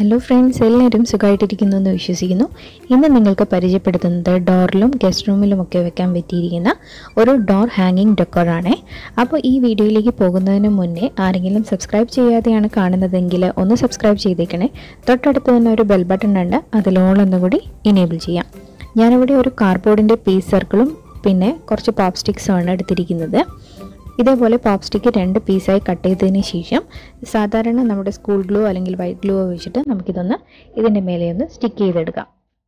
hello friends എല്ലാവരും സുഖമായിട്ടിരിക്കുന്നു എന്ന് വിശ്വസിക്കുന്നു ഇന്ന് നിങ്ങൾക്ക് പരിചയപ്പെടുത്തുന്നത് ഡോറിലും ഗസ്റ്റ് റൂമിലും ഒക്കെ വെക്കാൻ പറ്റിയിരിക്കുന്ന ഒരു ഡോർ ഹാങ്ങിങ് ഡെക്കോറാണ് അപ്പോൾ ഈ വീഡിയോയിലേക്ക് പോകുന്നതിന് മുന്നേ ആരെങ്കിലും സബ്സ്ക്രൈബ് ചെയ്യാതെയാണ് കാണുന്നതെങ്കിൽ ഒന്ന് സബ്സ്ക്രൈബ് ചെയ്തേക്കണേ തൊട്ടടുത്ത് തന്നെ ഒരു ബെൽ ബട്ടൺ ഉണ്ട് അതിൽ ഓൾ ഒന്നുകൂടി ഇനേബിൾ ചെയ്യാം ഞാനിവിടെ ഒരു കാർഡ്ബോർഡിൻ്റെ പീസ് സർക്കിളും പിന്നെ കുറച്ച് പോപ്പ് സ്റ്റിക്സുമാണ് എടുത്തിരിക്കുന്നത് ഇതേപോലെ പോപ്പ് സ്റ്റിക്ക് രണ്ട് പീസായി കട്ട് ചെയ്തതിന് ശേഷം സാധാരണ നമ്മുടെ സ്കൂൾ ഗ്ലൂ അല്ലെങ്കിൽ വൈറ്റ് ഗ്ലൂ വെച്ചിട്ട് നമുക്കിതൊന്ന് ഇതിൻ്റെ മേലെ ഒന്ന് സ്റ്റിക്ക് ചെയ്തെടുക്കാം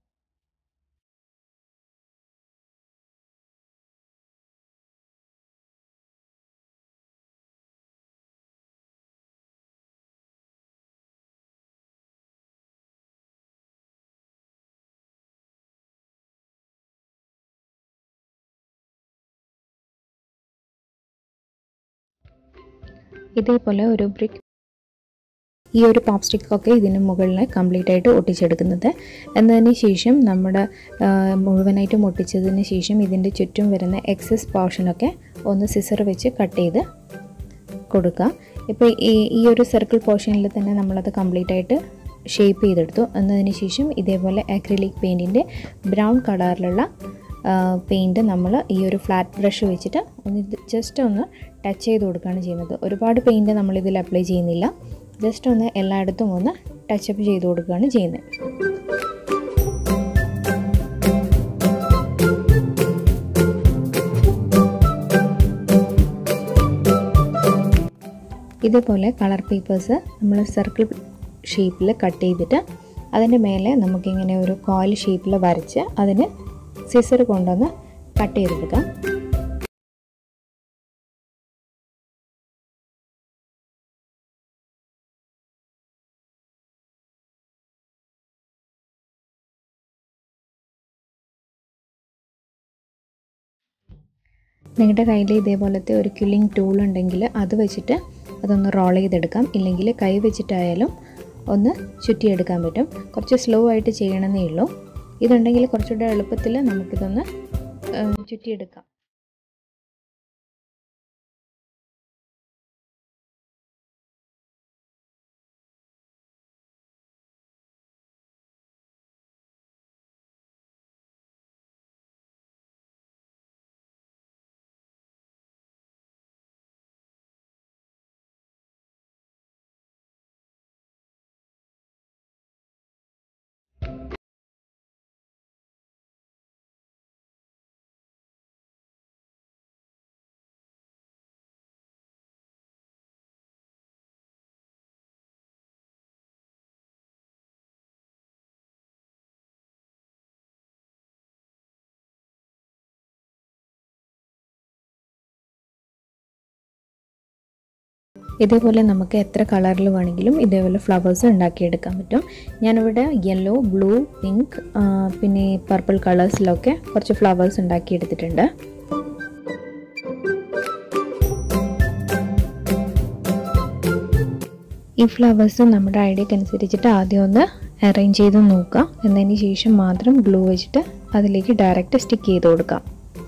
ഇതേപോലെ ഒരു ബ്രിക്ക് ഈ ഒരു പോപ്പ് സ്റ്റിക്കൊക്കെ ഇതിന് മുകളിൽ കംപ്ലീറ്റ് ആയിട്ട് ഒട്ടിച്ചെടുക്കുന്നത് എന്നതിന് ശേഷം നമ്മുടെ മുഴുവനായിട്ടും ഒട്ടിച്ചതിന് ശേഷം ഇതിൻ്റെ ചുറ്റും വരുന്ന എക്സസ് പോർഷനൊക്കെ ഒന്ന് സിസർ വെച്ച് കട്ട് ചെയ്ത് കൊടുക്കുക ഇപ്പോൾ ഈ ഈ ഒരു സർക്കിൾ പോർഷനിൽ തന്നെ നമ്മളത് കംപ്ലീറ്റ് ആയിട്ട് ഷേപ്പ് ചെയ്തെടുത്തു എന്നതിന് ശേഷം ഇതേപോലെ അക്രിലിക് പെയിൻറ്റിൻ്റെ ബ്രൗൺ കളറിലുള്ള പെയിൻറ്റ് നമ്മൾ ഈ ഒരു ഫ്ലാറ്റ് ബ്രഷ് വെച്ചിട്ട് ഒന്ന് ജസ്റ്റ് ഒന്ന് ടച്ച് ചെയ്ത് കൊടുക്കുകയാണ് ചെയ്യുന്നത് ഒരുപാട് പെയിൻറ്റ് നമ്മളിതിൽ അപ്ലൈ ചെയ്യുന്നില്ല ജസ്റ്റ് ഒന്ന് എല്ലായിടത്തും ഒന്ന് ടച്ചപ്പ് ചെയ്ത് കൊടുക്കുകയാണ് ചെയ്യുന്നത് ഇതേപോലെ കളർ പേപ്പേഴ്സ് നമ്മൾ സർക്കിൾ ഷേപ്പിൽ കട്ട് ചെയ്തിട്ട് അതിൻ്റെ മേലെ നമുക്കിങ്ങനെ ഒരു കോയിൽ ഷേപ്പിൽ വരച്ച് അതിന് സിസർ കൊണ്ടുവന്ന് കട്ട് ചെയ്തെടുക്കാം നിങ്ങളുടെ കയ്യിൽ ഇതേപോലത്തെ ഒരു കില്ലിംഗ് ടൂൾ ഉണ്ടെങ്കിൽ അത് വെച്ചിട്ട് അതൊന്ന് റോൾ ചെയ്തെടുക്കാം ഇല്ലെങ്കിൽ കൈ വെച്ചിട്ടായാലും ഒന്ന് ചുറ്റിയെടുക്കാൻ പറ്റും കുറച്ച് സ്ലോ ആയിട്ട് ചെയ്യണമെന്നേ ഉള്ളൂ ഇതുണ്ടെങ്കിൽ കുറച്ചുകൂടെ എളുപ്പത്തിൽ നമുക്കിതൊന്ന് ചുറ്റിയെടുക്കാം ഇതേപോലെ നമുക്ക് എത്ര കളറിൽ വേണമെങ്കിലും ഇതേപോലെ ഫ്ലവേഴ്സ് ഉണ്ടാക്കിയെടുക്കാൻ പറ്റും ഞാനിവിടെ യെല്ലോ ബ്ലൂ പിങ്ക് പിന്നെ പർപ്പിൾ കളേഴ്സിലൊക്കെ കുറച്ച് ഫ്ലവേഴ്സ് ഉണ്ടാക്കിയെടുത്തിട്ടുണ്ട് ഈ ഫ്ലവേഴ്സ് നമ്മുടെ ഐഡിയക്ക് അനുസരിച്ചിട്ട് ആദ്യം ഒന്ന് അറേഞ്ച് ചെയ്ത് നോക്കുക എന്നതിന് ശേഷം മാത്രം ഗ്ലൂ വെച്ചിട്ട് അതിലേക്ക് ഡയറക്റ്റ് സ്റ്റിക്ക് ചെയ്ത് കൊടുക്കാം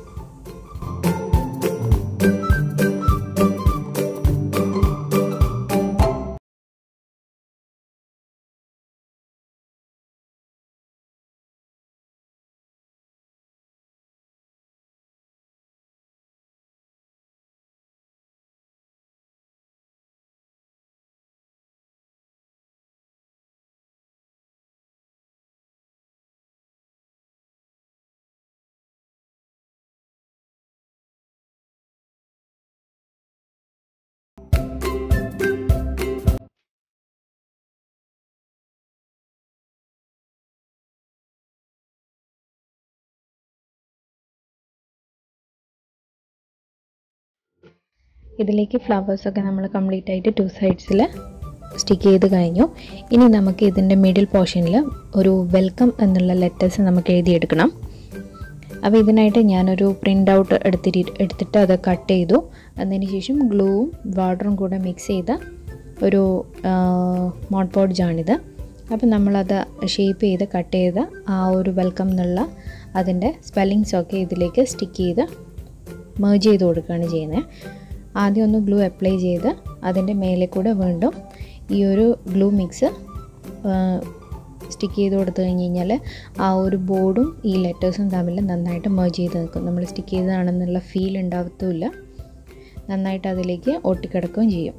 ഇതിലേക്ക് ഫ്ലവേഴ്സൊക്കെ നമ്മൾ കംപ്ലീറ്റ് ആയിട്ട് ടു സൈഡ്സിൽ സ്റ്റിക്ക് ചെയ്ത് കഴിഞ്ഞു ഇനി നമുക്ക് ഇതിൻ്റെ മിഡിൽ പോർഷനിൽ ഒരു വെൽക്കം എന്നുള്ള ലെറ്റേഴ്സ് നമുക്ക് എഴുതിയെടുക്കണം അപ്പോൾ ഇതിനായിട്ട് ഞാനൊരു പ്രിൻ്റ് ഔട്ട് എടുത്തിട്ട് എടുത്തിട്ട് അത് കട്ട് ചെയ്തു അതിന് ശേഷം ഗ്ലൂവും വാട്ടറും കൂടെ മിക്സ് ചെയ്ത ഒരു മോട്ട് പോഡ്ജാണിത് അപ്പോൾ നമ്മളത് ഷേപ്പ് ചെയ്ത് കട്ട് ചെയ്ത് ആ ഒരു വെൽക്കം എന്നുള്ള അതിൻ്റെ സ്പെല്ലിങ്സൊക്കെ ഇതിലേക്ക് സ്റ്റിക്ക് ചെയ്ത് മേജ് ചെയ്ത് കൊടുക്കുകയാണ് ചെയ്യുന്നത് ആദ്യം ഒന്ന് ഗ്ലൂ അപ്ലൈ ചെയ്ത് അതിൻ്റെ മേലെ കൂടെ വീണ്ടും ഈ ഒരു ഗ്ലൂ മിക്സ് സ്റ്റിക്ക് ചെയ്ത് കൊടുത്തു കഴിഞ്ഞ് കഴിഞ്ഞാൽ ആ ഒരു ബോർഡും ഈ ലെറ്റേഴ്സും തമ്മിൽ നന്നായിട്ട് മേർജ് ചെയ്ത് നിൽക്കും നമ്മൾ സ്റ്റിക്ക് ചെയ്തതാണെന്നുള്ള ഫീൽ ഉണ്ടാവത്തുമില്ല നന്നായിട്ട് അതിലേക്ക് ഒട്ടിക്കിടക്കുകയും ചെയ്യും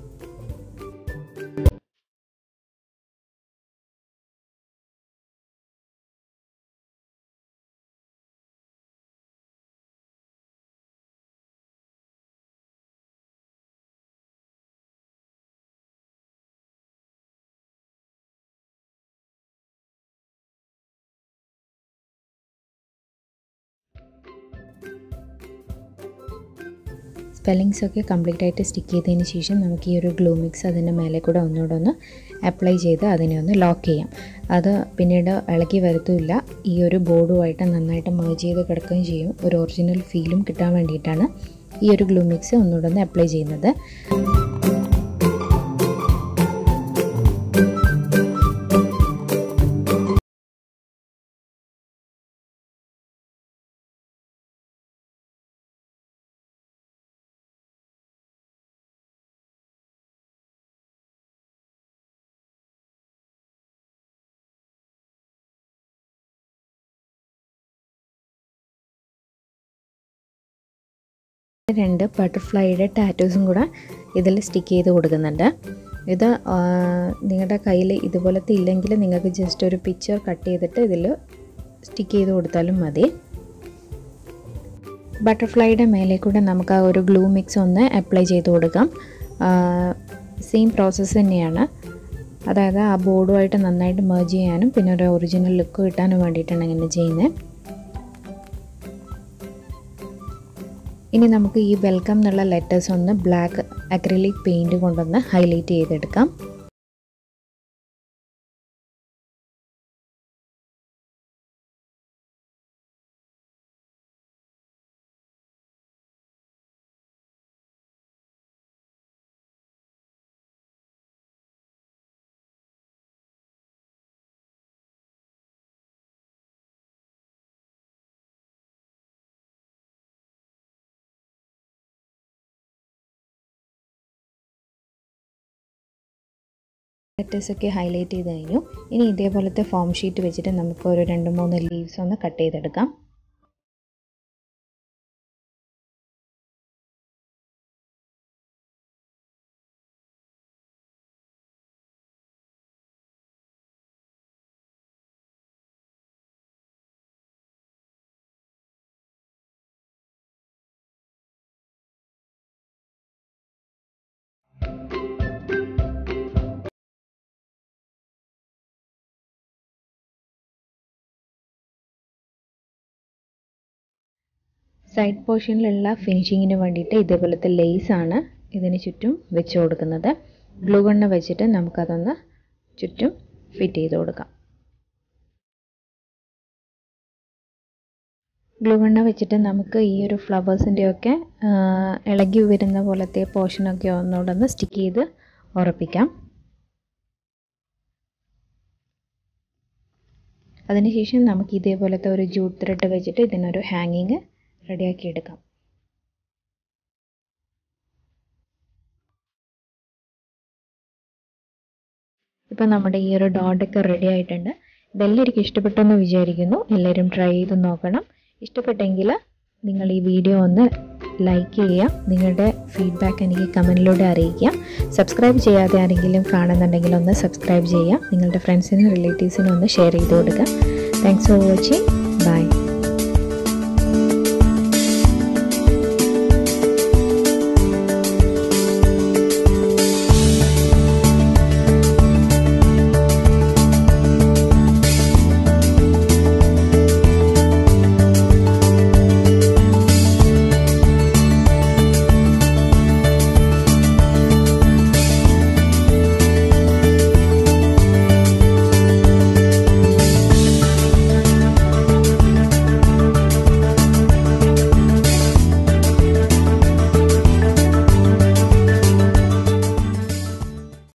സ്പെല്ലിങ്സ് ഒക്കെ കംപ്ലീറ്റ് ആയിട്ട് സ്റ്റിക്ക് ചെയ്തതിന് ശേഷം നമുക്ക് ഈ ഒരു ഗ്ലൂ മിക്സ് അതിൻ്റെ മേലെ കൂടെ ഒന്നുകൂടെ ഒന്ന് അപ്ലൈ ചെയ്ത് അതിനെ ഒന്ന് ലോക്ക് ചെയ്യാം അത് പിന്നീട് ഇളക്കി വരത്തുമില്ല ഈ ഒരു ബോർഡുമായിട്ട് നന്നായിട്ട് മേർജ് ചെയ്ത് കിടക്കുകയും ചെയ്യും ഒരു ഒറിജിനൽ ഫീലും കിട്ടാൻ വേണ്ടിയിട്ടാണ് ഈ ഒരു ഗ്ലൂ മിക്സ് ഒന്നുകൂടെ ഒന്ന് അപ്ലൈ ചെയ്യുന്നത് രണ്ട് ബട്ടർഫ്ലൈയുടെ ടാറ്റൂസും കൂടെ ഇതിൽ സ്റ്റിക്ക് ചെയ്ത് കൊടുക്കുന്നുണ്ട് ഇത് നിങ്ങളുടെ കയ്യിൽ ഇതുപോലത്തെ ഇല്ലെങ്കിൽ നിങ്ങൾക്ക് ജസ്റ്റ് ഒരു പിക്ചർ കട്ട് ചെയ്തിട്ട് ഇതിൽ സ്റ്റിക്ക് ചെയ്ത് കൊടുത്താലും മതി ബട്ടർഫ്ലൈയുടെ മേലെ കൂടെ നമുക്ക് ആ ഒരു ഗ്ലൂ മിക്സ് ഒന്ന് അപ്ലൈ ചെയ്ത് കൊടുക്കാം സെയിം പ്രോസസ്സ് തന്നെയാണ് അതായത് ആ ബോർഡുമായിട്ട് നന്നായിട്ട് മേർജ് ചെയ്യാനും പിന്നെ ഒരു ഒറിജിനൽ ലുക്ക് കിട്ടാനും വേണ്ടിയിട്ടാണ് ഇങ്ങനെ ചെയ്യുന്നത് ഇനി നമുക്ക് ഈ വെൽക്കം എന്നുള്ള ലെറ്റേഴ്സ് ഒന്ന് ബ്ലാക്ക് അക്രിലിക് പെയിൻറ് കൊണ്ടൊന്ന് ഹൈലൈറ്റ് ചെയ്തെടുക്കാം ലെറ്റേഴ്സൊക്കെ ഹൈലൈറ്റ് ചെയ്ത് കഴിഞ്ഞു ഇനി ഇതേപോലത്തെ ഫോം ഷീറ്റ് വെച്ചിട്ട് നമുക്ക് ഒരു രണ്ട് മൂന്ന് ലീവ്സ് ഒന്ന് കട്ട് ചെയ്തെടുക്കാം സൈഡ് പോർഷനിലുള്ള ഫിനിഷിങ്ങിന് വേണ്ടിയിട്ട് ഇതേപോലത്തെ ലേസ് ആണ് ഇതിന് ചുറ്റും വെച്ച് കൊടുക്കുന്നത് ഗ്ലൂ ഗണ്ണ് വെച്ചിട്ട് നമുക്കതൊന്ന് ചുറ്റും ഫിറ്റ് ചെയ്ത് കൊടുക്കാം ഗ്ലൂ ഗണ്ണ് വെച്ചിട്ട് നമുക്ക് ഈ ഒരു ഫ്ലവേഴ്സിൻ്റെയൊക്കെ ഇളകി വരുന്ന പോലത്തെ പോർഷനൊക്കെ ഒന്നുകൂടെ ഒന്ന് സ്റ്റിക്ക് ചെയ്ത് ഉറപ്പിക്കാം അതിനുശേഷം നമുക്ക് ഇതേപോലത്തെ ഒരു ജൂട്ട് ത്രെഡ് വെച്ചിട്ട് ഇതിനൊരു ഹാങ്ങിങ് റെഡിയാക്കി എടുക്കാം ഇപ്പം നമ്മുടെ ഈ ഒരു ഡോട്ടൊക്കെ റെഡി ആയിട്ടുണ്ട് ഇതെല്ലാവർക്കും ഇഷ്ടപ്പെട്ടെന്ന് വിചാരിക്കുന്നു എല്ലാവരും ട്രൈ ചെയ്ത് നോക്കണം ഇഷ്ടപ്പെട്ടെങ്കിൽ നിങ്ങൾ ഈ വീഡിയോ ഒന്ന് ലൈക്ക് ചെയ്യുക നിങ്ങളുടെ ഫീഡ്ബാക്ക് എനിക്ക് കമൻറ്റിലൂടെ അറിയിക്കുക സബ്സ്ക്രൈബ് ചെയ്യാതെ ആരെങ്കിലും കാണുന്നുണ്ടെങ്കിൽ ഒന്ന് സബ്സ്ക്രൈബ് ചെയ്യുക നിങ്ങളുടെ ഫ്രണ്ട്സിനും റിലേറ്റീവ്സിനും ഒന്ന് ഷെയർ ചെയ്ത് കൊടുക്കുക താങ്ക്സ് ഫോർ വാച്ചിങ്